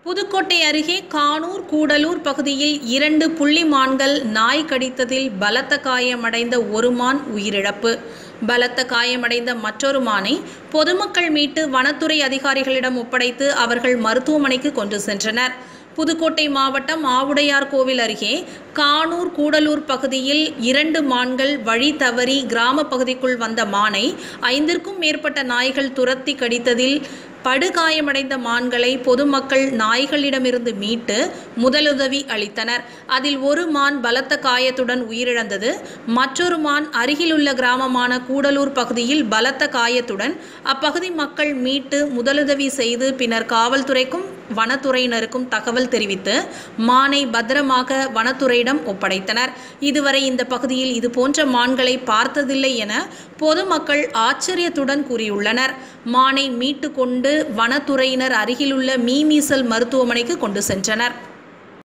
புதுக்கோட்டை அருகே கானூர் கூடலூர் பகுதியில் இரண்டு புள்ளி மான்கள் நாய் கடித்ததில் பலத்த காயமடைந்த ஒரு மான் உயிரிழப்பு பலத்த காயமடைந்த மற்றொரு மானை பொதுமக்கள் மீட்டு வனத்துறை அதிகாரிகளிடம் ஒப்படைத்து அவர்கள் மருத்துவமனைக்கு கொண்டு சென்றனர் புதுக்கோட்டை மாவட்டம் ஆவுடையார் கோவில் அருகே கானூர் கூடலூர் பகுதியில் இரண்டு மான்கள் வழி தவறி கிராம பகுதிக்குள் வந்த மானை ஐந்திற்கும் மேற்பட்ட நாய்கள் துரத்தி கடித்ததில் படுகாயமடைந்த மான்களை பொதுமக்கள் நாய்களிடமிருந்து மீட்டு முதலுதவி அளித்தனர் அதில் ஒரு மான் பலத்த காயத்துடன் உயிரிழந்தது மற்றொரு மான் அருகிலுள்ள கிராமமான கூடலூர் பகுதியில் பலத்த காயத்துடன் அப்பகுதி மக்கள் மீட்டு முதலுதவி செய்து பின்னர் காவல்துறைக்கும் வனத்துறையினருக்கும் தகவல் தெரிவித்து மானை பத்திரமாக வனத்துறையிடம் ஒப்படைத்தனர் இதுவரை இந்த பகுதியில் இதுபோன்ற மான்களை பார்த்ததில்லை என பொதுமக்கள் ஆச்சரியத்துடன் கூறியுள்ளனர் மானை மீட்டு கொண்டு வனத்துறையினர் அருகிலுள்ள மீமீசல் மருத்துவமனைக்கு கொண்டு சென்றனர்